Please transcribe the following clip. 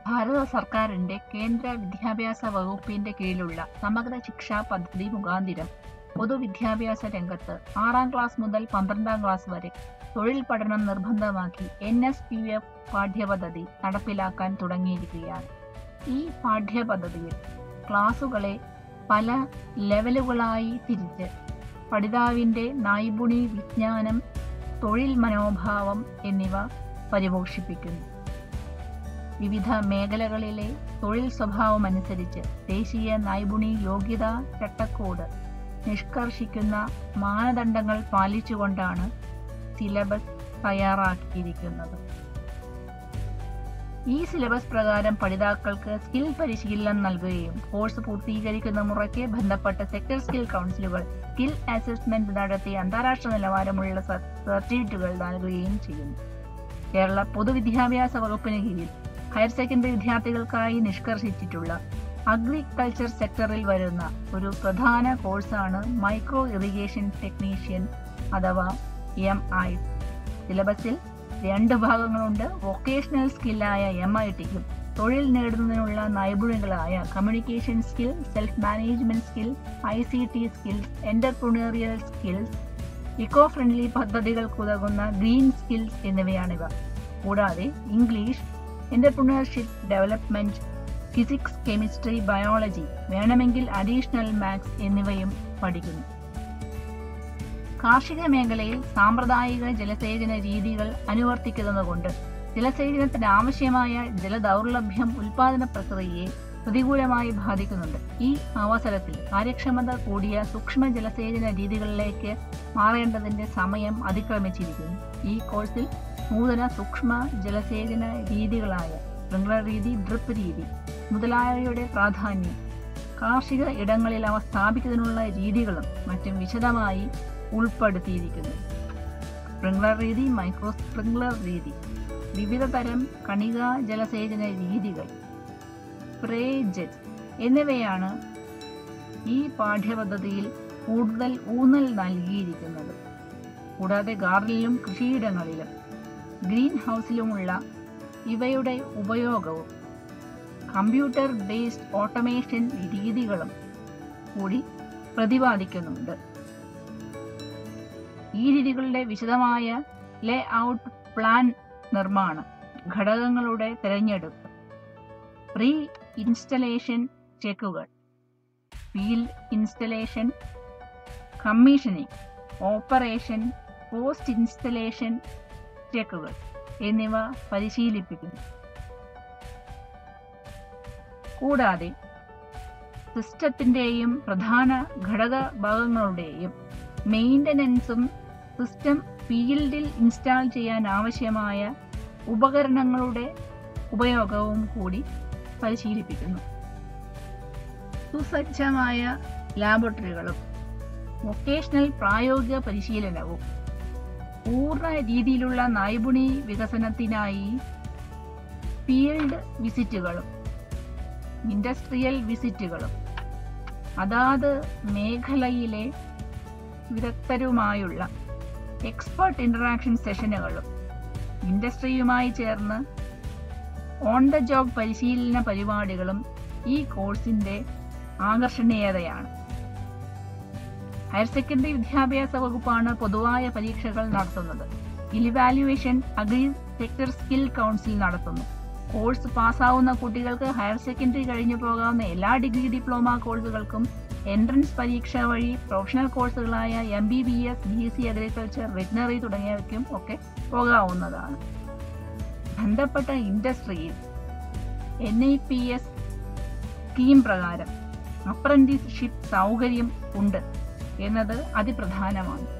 ഭാരത സർക്കാരിന്റെ കേന്ദ്ര വിദ്യാഭ്യാസ വകുപ്പിന്റെ കീഴിലുള്ള സമഗ്ര ശിക്ഷാ പദ്ധതി മുഖാന്തിരം പൊതുവിദ്യാഭ്യാസ രംഗത്ത് ആറാം ക്ലാസ് മുതൽ പന്ത്രണ്ടാം ക്ലാസ് വരെ തൊഴിൽ പഠനം നിർബന്ധമാക്കി എൻ എസ് പി എഫ് പാഠ്യപദ്ധതി നടപ്പിലാക്കാൻ തുടങ്ങിയിരിക്കുകയാണ് ഈ പാഠ്യപദ്ധതിയിൽ ക്ലാസുകളെ പല ലെവലുകളായി തിരിച്ച് പഠിതാവിൻ്റെ നൈപുണി വിജ്ഞാനം തൊഴിൽ മനോഭാവം എന്നിവ പരിപോഷിപ്പിക്കുന്നു വിവിധ മേഖലകളിലെ തൊഴിൽ സ്വഭാവമനുസരിച്ച് ദേശീയ നൈപുണി യോഗ്യതാ ചട്ടക്കൂട് നിഷ്കർഷിക്കുന്ന മാനദണ്ഡങ്ങൾ പാലിച്ചുകൊണ്ടാണ് സിലബസ് തയ്യാറാക്കിയിരിക്കുന്നത് ഈ സിലബസ് പ്രകാരം പഠിതാക്കൾക്ക് സ്കിൽ പരിശീലനം നൽകുകയും കോഴ്സ് പൂർത്തീകരിക്കുന്ന മുറയ്ക്ക് ബന്ധപ്പെട്ട സെക്ടർ സ്കിൽ കൗൺസിലുകൾ സ്കിൽ അസസ്മെന്റ് നടത്തി അന്താരാഷ്ട്ര നിലവാരമുള്ള സർട്ടിഫിക്കറ്റുകൾ നൽകുകയും ചെയ്യുന്നു കേരള പൊതുവിദ്യാഭ്യാസ വകുപ്പിന് കീഴിൽ ഹയർ സെക്കൻഡറി വിദ്യാർത്ഥികൾക്കായി നിഷ്കർഷിച്ചിട്ടുള്ള അഗ്രികൾച്ചർ സെക്ടറിൽ വരുന്ന ഒരു പ്രധാന കോഴ്സാണ് മൈക്രോ ഇറിഗേഷൻ ടെക്നീഷ്യൻ അഥവാ എം ഐ സിലബസിൽ രണ്ട് ഭാഗങ്ങളുണ്ട് വൊക്കേഷണൽ സ്കില്ലായ എം ഐ ടിക്കും തൊഴിൽ നേടുന്നതിനുള്ള നൈപുണ്യങ്ങളായ communication skill self management skill I C T skills entrepreneurial skills eco friendly പദ്ധതികൾക്കുതകുന്ന ഗ്രീൻ സ്കിൽസ് എന്നിവയാണിവ കൂടാതെ English entrepreneurship development physics chemistry biology വേണമെങ്കിൽ അഡീഷണൽ മാത്സ് എന്നിവയും പഠിക്കുന്നു കാർഷിക മേഖലയിൽ സാമ്പ്രദായിക ജലസേചന രീതികൾ അനുവർത്തിക്കുന്നതുകൊണ്ട് ജലസേചനത്തിന് ആവശ്യമായ ജലദൗർലഭ്യം ഉൽപാദന പ്രക്രിയയെ പ്രതികൂലമായി ബാധിക്കുന്നുണ്ട് ഈ അവസരത്തിൽ കാര്യക്ഷമത കൂടിയ സൂക്ഷ്മ ജലസേചന രീതികളിലേക്ക് മാറേണ്ടതിന്റെ സമയം അതിക്രമിച്ചിരിക്കുന്നു ഈ കോഴ്സിൽ നൂതന സൂക്ഷ്മ ജലസേചന രീതികളായ സ്പ്രിംഗ്ലർ രീതി ഡ്രിപ്പ് രീതി മുതലായവയുടെ പ്രാധാന്യം കാർഷിക ഇടങ്ങളിൽ അവ സ്ഥാപിക്കുന്നതിനുള്ള രീതികളും മറ്റും വിശദമായി ഉൾപ്പെടുത്തിയിരിക്കുന്നു സ്പ്രിംഗ്ലർ രീതി മൈക്രോ സ്പ്രിംഗ്ലർ രീതി വിവിധ തരം കണിക ജലസേചന രീതികൾ സ്പ്രേ ജെറ്റ് എന്നിവയാണ് ഈ പാഠ്യപദ്ധതിയിൽ കൂടുതൽ ഊന്നൽ നൽകിയിരിക്കുന്നത് കൂടാതെ ഗാർഡനിലും കൃഷിയിടങ്ങളിലും ഗ്രീൻ ഹൗസിലുമുള്ള ഇവയുടെ ഉപയോഗവും കമ്പ്യൂട്ടർ ബേസ്ഡ് ഓട്ടോമേഷൻ രീതികളും കൂടി പ്രതിപാദിക്കുന്നുണ്ട് ഈ രീതികളുടെ വിശദമായ ലേ ഔട്ട് പ്ലാൻ നിർമ്മാണം ഘടകങ്ങളുടെ തിരഞ്ഞെടുപ്പ് പ്രീ ഇൻസ്റ്റലേഷൻ ചെക്കുകൾ field installation commissioning operation post installation ചെക്കുകൾ എന്നിവ പരിശീലിപ്പിക്കുന്നു കൂടാതെ സിസ്റ്റത്തിൻ്റെയും പ്രധാന ഘടക ഭാഗങ്ങളുടെയും മെയിൻ്റനൻസും സിസ്റ്റം ഫീൽഡിൽ ഇൻസ്റ്റാൾ ചെയ്യാൻ ആവശ്യമായ ഉപകരണങ്ങളുടെ ഉപയോഗവും കൂടി പരിശീലിപ്പിക്കുന്നു സുസജ്ജമായ ലാബോറട്ടറികളും വൊക്കേഷണൽ പ്രായോഗിക പരിശീലനവും പൂർണ്ണ രീതിയിലുള്ള നൈപുണി വികസനത്തിനായി ഫീൽഡ് വിസിറ്റുകളും ഇൻഡസ്ട്രിയൽ വിസിറ്റുകളും അതാത് മേഖലയിലെ വിദഗ്ധരുമായുള്ള എക്സ്പേർട്ട് ഇന്ററാക്ഷൻ സെഷനുകളും ഇൻഡസ്ട്രിയുമായി ചേർന്ന് ഓൺ ദ ജോബ് പരിശീലന പരിപാടികളും ഈ കോഴ്സിന്റെ ആകർഷണീയതയാണ് ഹയർ സെക്കൻഡറി വിദ്യാഭ്യാസ വകുപ്പാണ് പൊതുവായ പരീക്ഷകൾ നടത്തുന്നത് evaluation agri sector skill council നടത്തുന്നു കോഴ്സ് പാസ്സാവുന്ന കുട്ടികൾക്ക് ഹയർ സെക്കൻഡറി കഴിഞ്ഞു പോകാവുന്ന എല്ലാ ഡിഗ്രി ഡിപ്ലോമ കോഴ്സുകൾക്കും എൻട്രൻസ് പരീക്ഷ വഴി പ്രൊഫഷണൽ കോഴ്സുകളായ M B B S B S C agriculture veterinary തുടങ്ങിയവയ്ക്കും ഒക്കെ പോകാവുന്നതാണ് ബന്ധപ്പെട്ട ഇൻഡസ്ട്രിയിൽ N I P S scheme പ്രകാരം അപ്രന്റീസ്ഷിപ്പ് സൗകര്യം ഉണ്ട് എന്നത് അതിപ്രധാനമാണ്